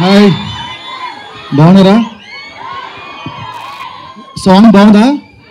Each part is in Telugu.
హాయ్ బాగున్నారా సాంగ్ బాగుందా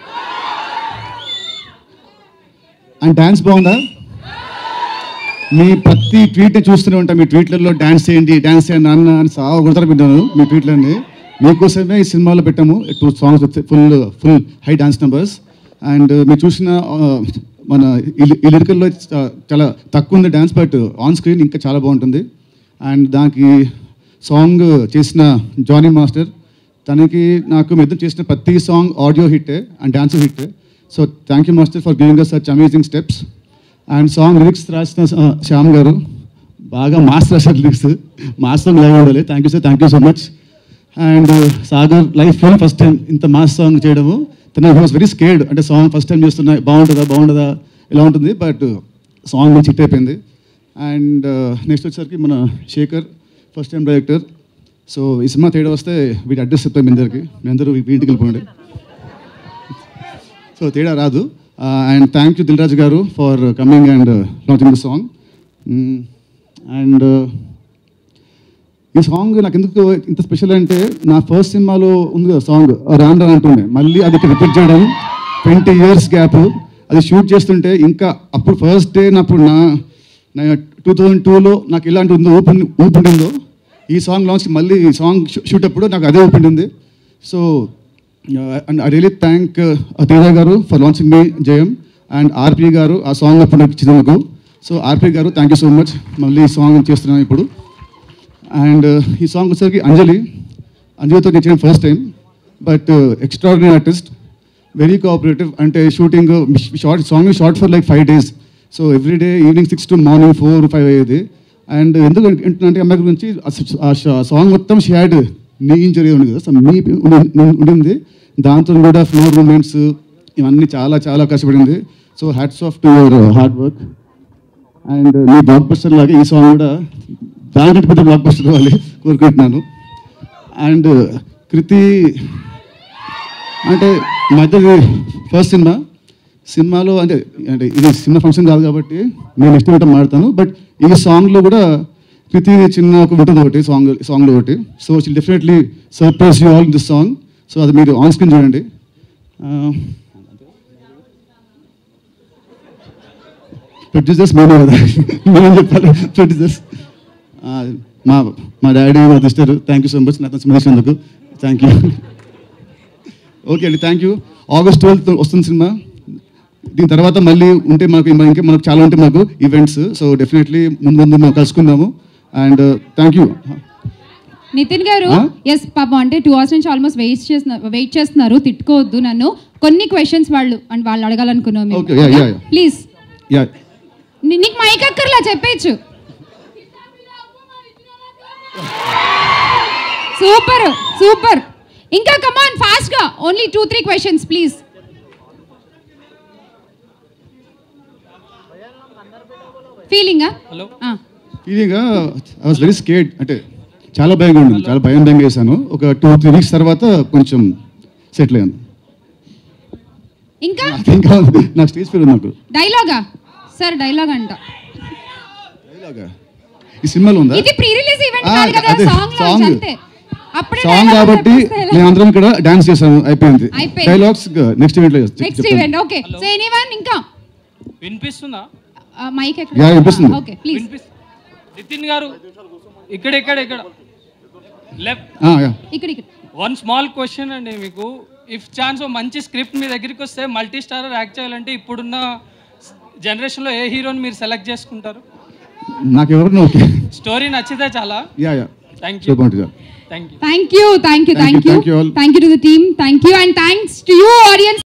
అండ్ డాన్స్ బాగుందా మీ ప్రతి ట్వీట్ చూస్తూనే ఉంటాం మీ ట్వీట్లలో డాన్స్ చేయండి డాన్స్ చేయండి అన్న అని సాగు కొడతారు పెట్టాను మీ ట్వీట్లన్నీ మీకోసమే ఈ సినిమాలో పెట్టాము two songs full full high dance numbers and మీరు చూసిన ఆ, మన ఈ లిరికల్లో చాలా తక్కువ ఉంది డాన్స్ బట్ ఆన్ స్క్రీన్ ఇంకా చాలా బాగుంటుంది అండ్ దానికి సాంగ్ చేసిన జానీ మాస్టర్ తనకి నాకు మీ ఇద్దరు చేసిన ప్రతి song audio hit and dance hit so thank you master for giving us such amazing steps and song lyrics రాసిన ఆ, శ్యామ్ గారు బాగా మాస్ రాశారు లిరిక్స్ మాస్ సాంగ్ లైవ్ ఉండాలి thank you sir thank you so much and Sagar లైఫ్లో ఫస్ట్ టైం ఇంత మాస్ సాంగ్ చేయడము తన వాస్ వెరీ స్కేర్డ్ అంటే సాంగ్ ఫస్ట్ టైం చేస్తున్నా బాగుంటుందా బాగుంటుందా ఇలా ఉంటుంది బట్ సాంగ్ మంచి హిట్ అయిపోయింది అండ్ నెక్స్ట్ వచ్చేసరికి మన Shekhar first time director so ఈ సినిమా తేడా వస్తే వీటి అడ్రస్ చెప్తాం మీ అందరికి మీ అందరూ మీ ఇంటికి వెళ్ళిపోండి సో తేడా రాదు అండ్ థ్యాంక్ యూ దిల్రాజ్ గారు for coming and launching the song and ఈ సాంగ్ నాకు ఎందుకు ఇంత స్పెషల్ అంటే నా ఫస్ట్ సినిమాలో ఉంది కదా సాంగ్ రాన్ రాన్ అంటుండే మళ్ళీ అది రిపీట్ చేయడం ట్వంటీ ఇయర్స్ గ్యాప్ అది షూట్ చేస్తుంటే ఇంకా అప్పుడు ఫస్ట్ డే అప్పుడు నా నా టూ థౌజండ్ టూలో నాకు ఇలాంటి ఉందో ఓపెన్ ఓపెన్ ఉందో ఈ సాంగ్ లాంచ్ మళ్ళీ ఈ సాంగ్ షూట్ అప్పుడు నాకు అదే ఓపెన్ ఉంది so and I really thank Teja గారు ఫర్ లాంచింగ్ మీ జయం అండ్ ఆర్పి గారు ఆ సాంగ్ అప్పుడు నాకు ఇచ్చింది నాకు సో ఆర్పి గారు థ్యాంక్ యూ సో మచ్ మళ్ళీ ఈ సాంగ్ చేస్తున్నాను ఇప్పుడు అండ్ ఈ సాంగ్ వచ్చేసరికి అంజలి అంజలితో నేను చేయడం first time but extraordinary artist very cooperative అంటే shooting short song short for like five days so every day evening six to morning four five అయ్యేది అండ్ ఎందుకు అంటే అమ్మాయి గురించి ఆ సాంగ్ మొత్తం షాడ్ నీ ఇంజరీ ఉంది కదా సో నీ ఉండింది దాంతో కూడా ఫ్లోర్ మూమెంట్స్ ఇవన్నీ చాలా చాలా కష్టపడింది so hats off to your hard work and మీ బ్లాక్ బస్టర్ లాగా ఈ సాంగ్ కూడా దానికంటే పెద్ద బ్లాక్ బస్టర్ అవ్వాలి కోరుకుంటున్నాను అండ్ కృతి అంటే మధ్య ఫస్ట్ సినిమా సినిమాలో అంటే అంటే ఇది సినిమా ఫంక్షన్ కాదు కాబట్టి నేను నెక్స్ట్ వింటం మాడతాను బట్ ఈ సాంగ్లో కూడా కృతి చిన్న ఒక ఉంటుంది ఒకటి సాంగ్ సాంగ్లో ఒకటి so she'll definitely surprise you all in this song so అది మీరు ఆన్ స్క్రీన్ చూడండి ప్రొడ్యూసర్స్ మేమే కదా మేమేం చెప్పాలి ప్రొడ్యూసర్స్ మా మా డాడీ మా sister thank you so much నాతో స్మరించినందుకు థ్యాంక్ యూ ఓకే అండి థ్యాంక్ యూ ఆగస్ట్ ట్వెల్త్ వస్తుంది సినిమా దీని తర్వాత మళ్ళీ ఉంటే మాకు ఇంకా మనకు చాలా ఉంటాయి మాకు ఈవెంట్స్ సో డెఫినెట్లీ ముందు ముందు మనం కలుసుకుందాము అండ్ థ్యాంక్ యూ నితిన్ గారు ఆ? ఎస్ పాపం అంటే టూ అవర్స్ నుంచి ఆల్మోస్ట్ వెయిట్ చేస్తున్నారు వెయిట్ చేస్తున్నారు తిట్టుకోవద్దు నన్ను కొన్ని క్వశ్చన్స్ వాళ్ళు అండ్ వాళ్ళు అడగాలనుకున్నాం Okay, yeah, yeah, yeah. Please yeah నీకు మైక్ అక్కర్లా చెప్పేచ్చు సూపర్ సూపర్ ఇంకా కమాన్ ఫాస్ట్ గా only two three questions please ఫీలింగా hello feeling I was very scared అంటే చాలా భయంగా ఉండింది చాలా భయం భయంగా వేసాను ఒక టూ త్రీ వీక్స్ తర్వాత కొంచెం సెటిల్ అయ్యాను ఇంకా ఇంకా నాకు స్టేజ్ ఫీల్ ఉంది నాకు డైలాగా సార్ డైలాగ్ అంట ఇలాగా ఈ సినిమాలో ఉందా ఇది ప్రీ రిలీజ్ ఈవెంట్ ఆ, కాదు కదా అదే, సాంగ్ song. లాంచ్ అంతే అప్పుడే సాంగ్ dialogue కాబట్టి చెప్పేస్తే ఎలా? మేమందరం ఇక్కడ డాన్స్ చేసాము అయిపోయింది అయిపోయింది. డైలాగ్స్ నెక్స్ట్ ఈవెంట్ లో next event okay so anyone ఇంకా వినిపిస్తుందా మైక్ Yeah, వినిపిస్తుంది. ఓకే ప్లీజ్ వినిపిస్తు నితిన్ గారు ఇక్కడ ఇక్కడ ఇక్కడ లెఫ్ట్ ఇక్కడ ఇక్కడ వన్ స్మాల్ క్వశ్చన్ అండి మీకు ఇఫ్ ఛాన్స్ మంచి స్క్రిప్ట్ మీ దగ్గరికి వస్తే మల్టీ స్టారర్ యాక్ట్ చేయాలంటే ఇప్పుడున్న జనరేషన్లో ఏ హీరోని మీరు సెలెక్ట్ చేసుకుంటారు నాకు ఎవరిని ఓకే స్టోరీ నచ్చితే చాలా yeah yeah thank you super thank you thank you thank you Thank you, thank you thank you all. Thank you to the team thank you and thanks to you audience